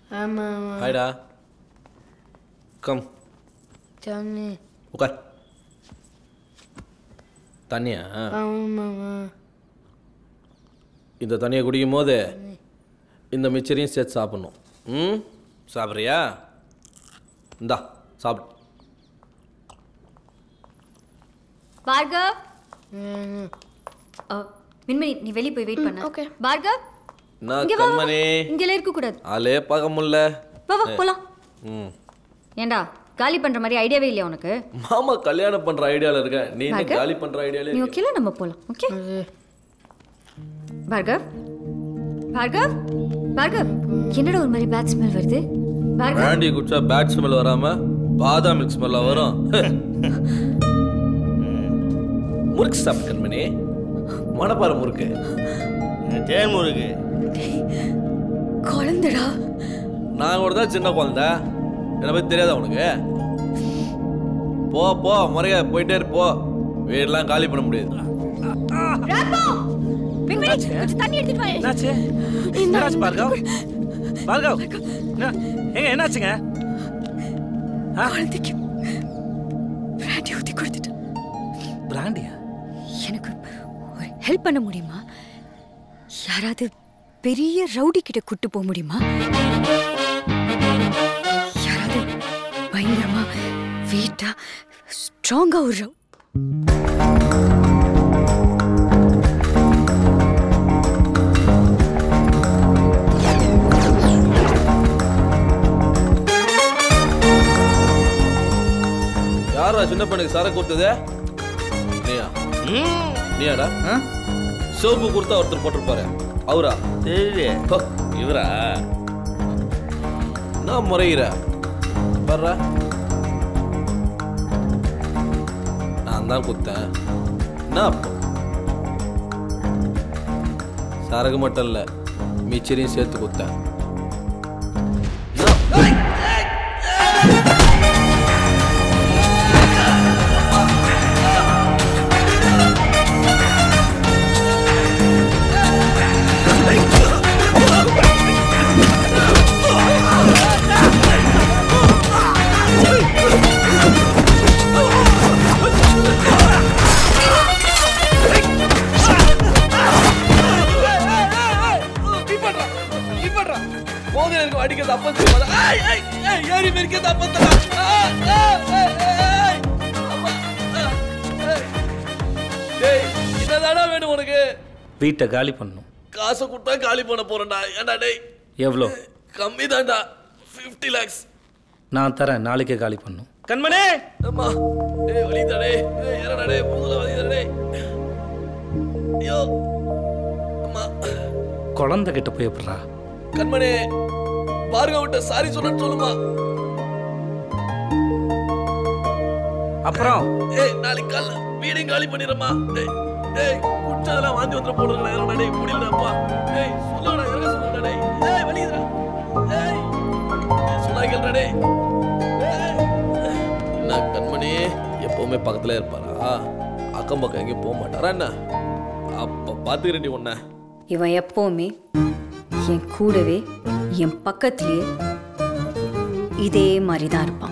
ஆமா ஆமா ஹாய்டா கம் தண்ணி உட்கார் தண்ணியா ஆமாம்மா இந்த தண்ணியை குடிக்கும் போது இந்த மிச்சரையும் சேர்த்து சாப்பிட்ணும் ம் சாப்பிட்றியா இந்தா சாப்பிடு பார்கவ் அ, மின்மினி நீ வெளியே போய் வெயிட் பண்ண okay. பார்கவ் நான் இங்க வா, வா, வா. கண்மணி இங்கெல்லாம் இருக்க கூடாது ஆளே பார்க்க முடியல வா வா போலாம் ம் ஏண்டா காலி பண்ற மாதிரி ஐடியாவே இல்லையா உனக்கு மாமா கல்யாணம் பண்ற ஐடியால இருக்க நீ என்ன பார்கவ்? காலி பண்ற ஐடியால நீ ஓகேல நம்ம போலாம் ஓகே பார்கவ் பார்கவ் பார்கவ் என்னடா ஒரு மாதிரி பேட் ஸ்மெல் வருது பார்கவ் பிராண்டி குடிச்சா பேட் ஸ்மெல் வராம பாதாம் மில்க் ஸ்மெல்ல வரும் முறுக்கு சாப்பிட்டு கண்மணி மணப்பாறை முறுக்கு தேன் முருகு குழந்தடா நான் கூட தான் சின்ன குழந்தை என்னை பத்தி தெரியாதா உனக்கு போ போ முறையா போயிட்டே இரு, போ வீடெல்லாம் காலி பண்ண முடியாது மின்மினி கொஞ்சம் தண்ணி எடுத்துட்டு வா என்னாச்சு என்னாச்சு பார்கவ் பார்கவ் என்ன- ஏங்க என்னாச்சுங்க குழந்தைக்கு பிராண்டி ஊத்தி கொடுத்துட்டு பிராண்டியா எனக்கு ஒரு ஹெல்ப் பண்ண முடியுமா யாராவது பெரிய ரவுடி கிட்ட கூட்டு போக முடியுமா யாராவது பயங்கரமா வெயிட்டா ஸ்ட்ராங்கா ஒரு ரவு யாரா சின்ன பொண்ணுக்கு சரக்கு கொடுத்தது நீயா நீயாடா சோப்பு கொடுத்தா ஒருத்தர் போட்டிருப்பாரு அவரா தெரியல ஹோ, இவரா நான் முறையிற வர்ற நான் தான் குத்தேன் என்ன அப்போ சரகு மட்டும் இல்ல மிச்சரையும் சேர்த்து குத்தேன் போது எனக்கு அடிக்கிறது அப்ப தெரியுமா ஏய் ஏய் ஏய் ஏறி மெரிக்கிறது அப்ப டேய் என்னதாடா வேணும் உனக்கு வீட்டை காலி பண்ணணும் காசை கொடுத்தா காலி பண்ண போறேன்டா ஏன்டா டேய் எவ்வளோ கம்மி தான்டா ஃபிஃப்டி லேக்ஸ் நான் தரேன் நாளைக்கே காலி பண்ணணும் கண்மணே அம்மா டேய் வலிதா டேய் டேய் ஏறடா டேய் முதுகுல வலிதா டேய் ஐயோ அம்மா குழந்தை கிட்ட போய் எப்படிறா கண்மணி பார்கவ விட்ட சாரி சொன்னு சொல்லுமா அப்புறம் ஏய் நாளைக்கு காலைல வீடையும் காலி பண்ணிடுறமா டேய் டேய் குடிச்சதெல்லாம் வாந்தி வந்துட போடுறா இறங்கடா டேய் முடியலப்பா டேய் சொல்லுடா இறங்க சொல்லுடா டேய் டேய் வலிக்குதுடா டேய் டேய், சொன்னா கேளுடா டேய் டேய். என்ன கண்மணி எப்பவுமே பக்கத்துல இருப்பாரா அக்கம் பக்கம் எங்கேயும் போக மாட்டாரா என்ன அப்ப பாத்துக்கிறேன் உன்னை இவன் எப்பவுமே என் கூடவே என் பக்கத்துலயே இதே மாதிரி தான் இருப்பான்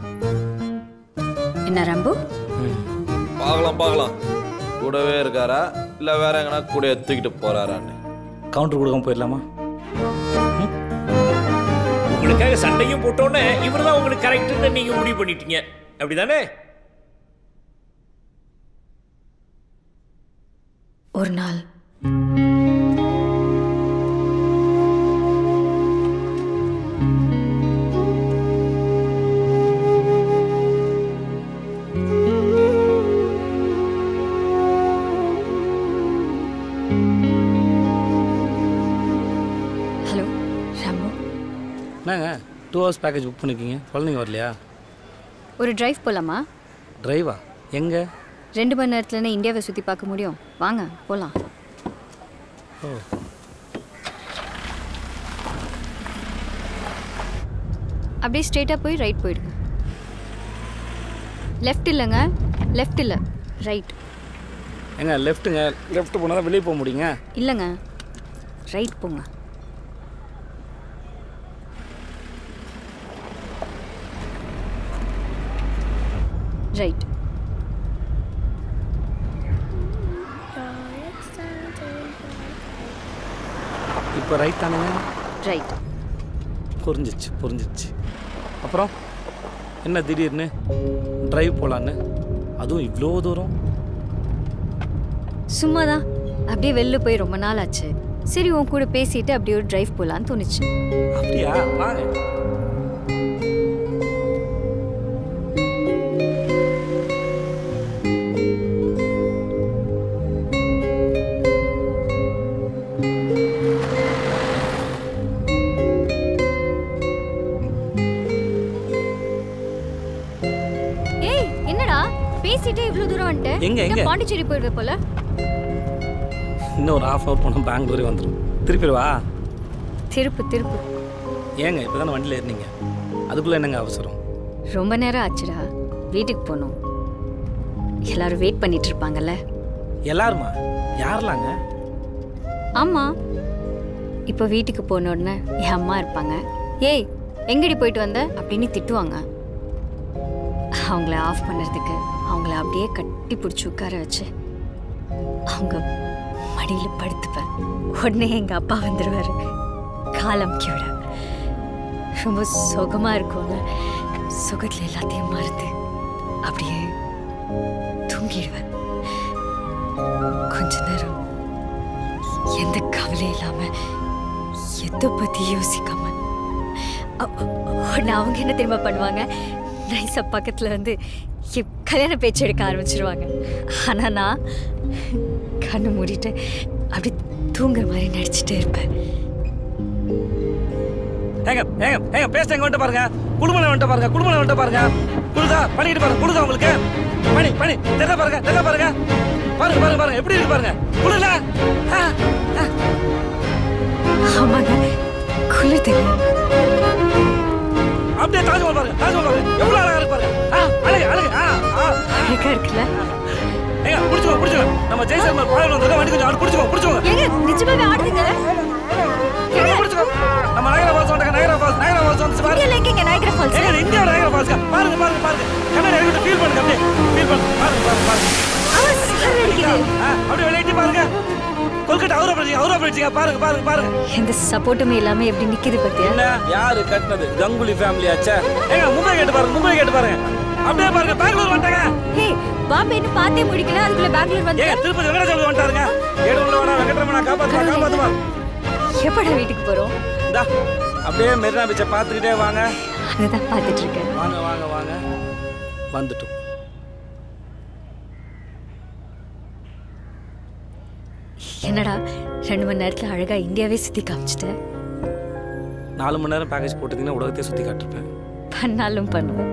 என்ன ரம்பு பார்க்கலாம் பார்க்கலாம் கூடவே இருக்காரா இல்ல வேற எங்கனா கூட எடுத்துக்கிட்டு போறாரான்னு கவுண்டர் கொடுக்காம போயிடலாமா உங்களுக்காக சண்டையும் போட்டோன்னே இவர் தான் உங்களுக்கு கரெக்ட்னு நீங்க முடிவு பண்ணிட்டீங்க அப்படிதானே ஒரு நாள் ஹலோ ரம்பு என்னங்க டூ ஹவர்ஸ் பேக்கேஜ் புக் பண்ணிருக்கீங்க குழந்தைங்க வரலையா ஒரு டிரைவ் போலாமா டிரைவா எங்கே ரெண்டு மணி நேரத்துலன்னு இந்தியாவை சுற்றி பார்க்க முடியும் வாங்க போகலாம் ஓ அப்படியே ஸ்ட்ரெயிட்டாக போய் ரைட் போயிடுங்க லெஃப்ட் இல்லைங்க லெஃப்ட் இல்லை ரைட் ஏங்க லெஃப்ட்டுங்க லெஃப்ட் போனால் தான் வெளியே போக முடியுங்க இல்லைங்க ரைட் போங்க ரைட் இப்போ ரைட் தானுங்க ரைட் புரிஞ்சிச்சு புரிஞ்சிச்சு அப்புறம் என்ன திடீர்னு டிரைவ் போகலான்னு அதுவும் இவ்வளோ தூரம் சும்மா தான் அப்படியே வெளில போய் ரொம்ப நாள் ஆச்சு சரி உன் கூட பேசிட்டு அப்படியே ஒரு டிரைவ் போகலான்னு தோணுச்சு அப்படியா வாங்க ஏய் என்னடா பேசிட்டே இவ்வளவு தூரம் வந்துட்டேன் எங்க, எங்க? என்ன பாண்டிச்சேரி போயிடுவே போல இன்னும் ஒரு ஹாஃப் ஹவர் போனால் பெங்களூரே வந்துடும் திருப்பி வா திருப்பு திருப்பு ஏங்க இப்போ தானே வண்டியில் ஏறினீங்க அதுக்குள்ளே என்னங்க அவசரம் ரொம்ப நேரம் ஆச்சுடா வீட்டுக்கு போகணும் எல்லாரும் வெயிட் பண்ணிட்டு இருப்பாங்கல்ல எல்லாருமா யாரெல்லாங்க ஆமா இப்போ வீட்டுக்கு போன உடனே என் அம்மா இருப்பாங்க ஏய் எங்கடி போயிட்டு வந்த அப்படின்னு திட்டுவாங்க அவங்கள ஆஃப் பண்ணுறதுக்கு அவங்கள அப்படியே கட்டி பிடிச்சி உட்கார வச்சு அவங்க மடியில் படுத்துப்பேன் உடனே எங்கள் அப்பா வந்துடுவார் காலம்க்கி விட ரொம்ப சுகமா இருக்கும்ல சுகத்தில் எல்லாத்தையும் மறந்து அப்படியே தூங்கிடுவேன் கொஞ்ச நேரம் எந்த கவலையும் இல்லாம எதை பத்தி யோசிக்காம அ- உடனே அவங்க என்ன திரும்ப பண்ணுவாங்க நைஸா பக்கத்துல வந்து என் கல்யாண பேச்சு எடுக்க ஆரம்பிச்சிருவாங்க ஆனா நான் கண்ணு மூடிட்டு அப்படி தூங்குற மாதிரி நடிச்சிட்டே இருப்பேன் ஏங்க ஏங்க ஏங்க பேச எங்க வந்துட்டு பாருங்க குடும்பம் வந்துட்டு பாருங்க குடும்பம் வந்துட்டு பாருங்க குழுதா பண்ணிட்டு பாருங்க குழுதா உங்களுக்கு பணி பணி தெரிய பாருங்க தெரிய பாருங்க பாருங்க பாருங்க பாருங்க எப்படி இருக்கு பாருங்க குழுல ஆமாங்க குளிர்துங்க அப்படியே தாஜ்மஹால் பாருங்க தாஜ்மஹால் பாருங்க எவ்வளவு அழகா இருக்கு பாருங்க ஆ, அழகு அழகு ஆ, ஆ, ஆ. அழகா இருக்குல்ல ஏங்க புடிச்சுக்கோ புடிச்சுக்கோ நம்ம ஜெய்சல்மர் பாடம் வந்திருக்க வண்டி கொஞ்சம் புடிச்சுக்கோ புடிச்சுக்கோ ஏங்க நிஜமாவே ஆடுதுங்க ஏங்க, புடிச்சுக்கோ நம்ம நயகரா ஃபால்ஸ் வந்துங்க நயகரா ஃபால்ஸ் நயகரா ஃபால்ஸ் வந்து பாருங்க இங்க எங்க நயகரா ஃபால்ஸ் ஏங்க இங்க நயகரா ஃபால்ஸ் பாருங்க பாருங்க பாருங்க கண்ணாடி எடுத்து ஃபீல் பண்ணுங்க அப்படியே ஃபீல் பண்ணுங்க பாருங்க பாருங்க பாருங்க அவன் சிலர் அடிக்குது ஆ, அப்படியே விளையாட்டி பாருங்க கொல்கட்டா அவரா பிடிச்சிங்க அவரா பிடிச்சிங்க பாருங்க பாருங்க பாருங்க எந்த சப்போர்ட்டுமே இல்லாம எப்படி நிக்குது பத்தியா என்ன யாரு கட்டினது கங்குலி ஃபேமிலி ஆச்சா ஏங்க மும்பை கேட்டு பாருங்க மும்பை கேட்டு பாருங்க அப்படியே பாருங்க பெங்களூர் வந்துட்டாங்க ஹே பாம்பே இன்னும் பார்த்தே முடிக்கல அதுக்குள்ள பெங்களூர் வந்து ஏங்க திருப்பதி வெங்கடாச்சலம் வந்துட்டாருங்க ஏடு உள்ள வேணா வெங்கட்ரமணா காப்பாத்துமா காப்பாத்துமா எப்படா வீட்டுக்கு போறோம் இந்தா அப்படியே மெரினா பீச்சை பார்த்துக்கிட்டே வாங்க அதுதான் பார்த்துட்டு இருக்கேன் வாங்க வாங்க வாங்க வந்துட்டோம் என்னடா ரெண்டு மணி நேரத்துல அழகா இந்தியாவே சுத்தி காமிச்சிட்ட நாலு மணி நேரம் பேக்கேஜ் போட்டிருந்தீங்கன்னா உலகத்தையே சுற்றி காட்டிருப்பேன் பண்ணாலும் பண்ணுவேன்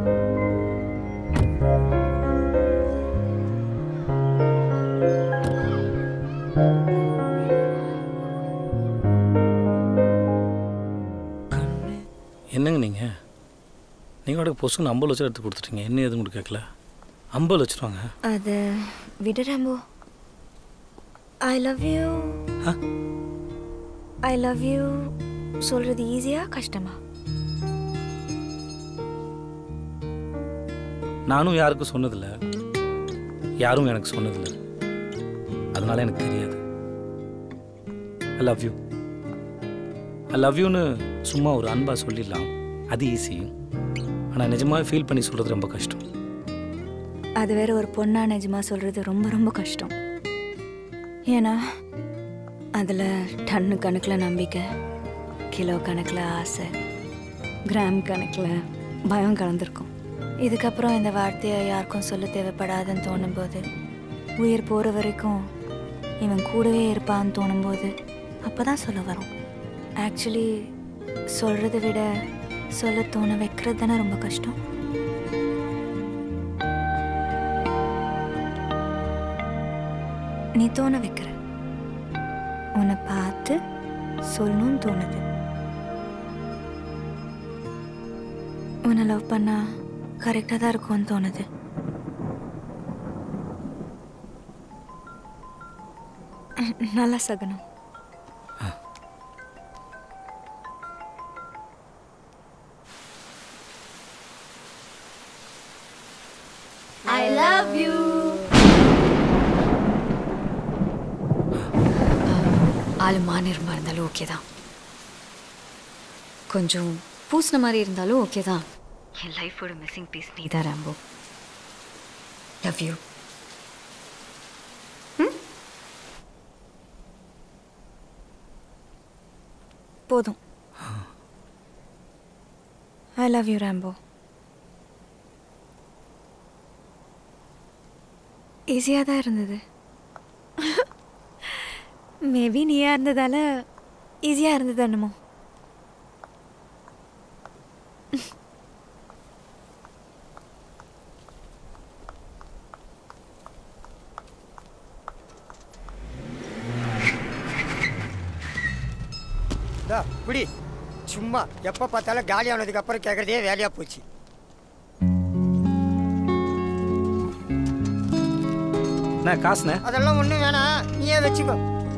என்னங்க நீங்கள் நீங்கள் வாடகை பொசுன்னு ஐம்பது லட்சம் எடுத்து கொடுத்துட்டீங்க என்ன எதுவும் கூட கேட்கல ஐம்பது லட்ச ரூபாங்க அது விடு ராம்போ ஐ லவ் யூ ஆ? ஐ லவ் யூ சொல்றது ஈஸியா கஷ்டமா நானும் யாருக்கும் சொன்னதில்லை யாரும் எனக்கு சொன்னதில்லை அதனால எனக்கு தெரியாது I love you I love யூன்னு சும்மா ஒரு அன்பாக சொல்லிடலாம் அது ஈஸி ஆனால் நிஜமாவே ஃபீல் பண்ணி சொல்கிறது ரொம்ப கஷ்டம் அது வேற ஒரு பொண்ணா நிஜமா சொல்றது ரொம்ப ரொம்ப கஷ்டம் ஏன்னா அதில் டன்னு கணக்கில் நம்பிக்கை கிலோ கணக்கில் ஆசை கிராம் கணக்கில் பயம் கலந்துருக்கும் இதுக்கப்புறம் இந்த வார்த்தையை யாருக்கும் சொல்ல தேவைப்படாதுன்னு தோணும்போது உயிர் போகிற வரைக்கும் இவன் கூடவே இருப்பான்னு தோணும்போது அப்போ தான் சொல்ல வரும் ஆக்சுவலி சொல்கிறத விட சொல்ல தோண வைக்கிறது தானே ரொம்ப கஷ்டம் நீ தோண வைக்கிற உன்னை பார்த்து சொல்லணும்னு தோணுது உன்னை லவ் பண்ணா கரெக்டாக தான் இருக்கும்னு தோணுது நல்லா சகனம் ஆளு மாநிறமாக இருந்தாலும் ஓகே தான் கொஞ்சம் பூசின மாதிரி இருந்தாலும் ஓகே தான் என் லைஃபோட மிஸ்ஸிங் பீஸ் நீ தான் ராம்போ லவ் யூ போதும் ஐ லவ் யூ ராம்போ ஈஸியாக தான் இருந்தது மேபி நீயா இருந்ததால ஈஸியாக இருந்தது என்னமோ இதா, குடி சும்மா எப்போ பார்த்தாலும் காலியானதுக்கு அப்புறம் கேட்குறதே வேலையாக போச்சு என்ன காசுண்ணே அதெல்லாம் ஒன்றும் வேணாம் நீயே வச்சுக்கோ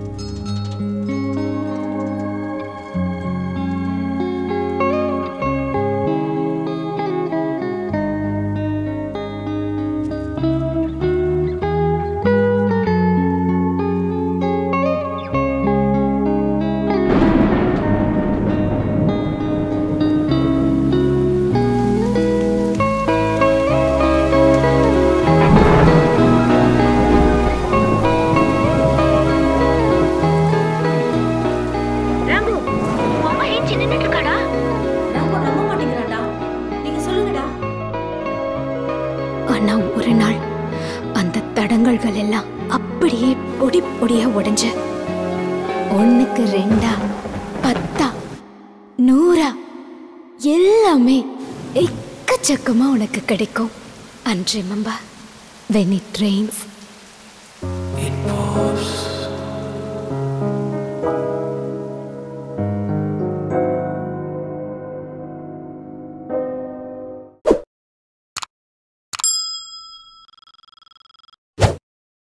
ஆனா ஒரு நாள் அந்த தடங்கல்கள் எல்லாம் அப்படியே பொடி பொடியா உடைஞ்சு ஒண்ணுக்கு ரெண்டா பத்தா நூறா எல்லாமே எக்கச்சக்கமா உனக்கு கிடைக்கும் and remember when it Reigns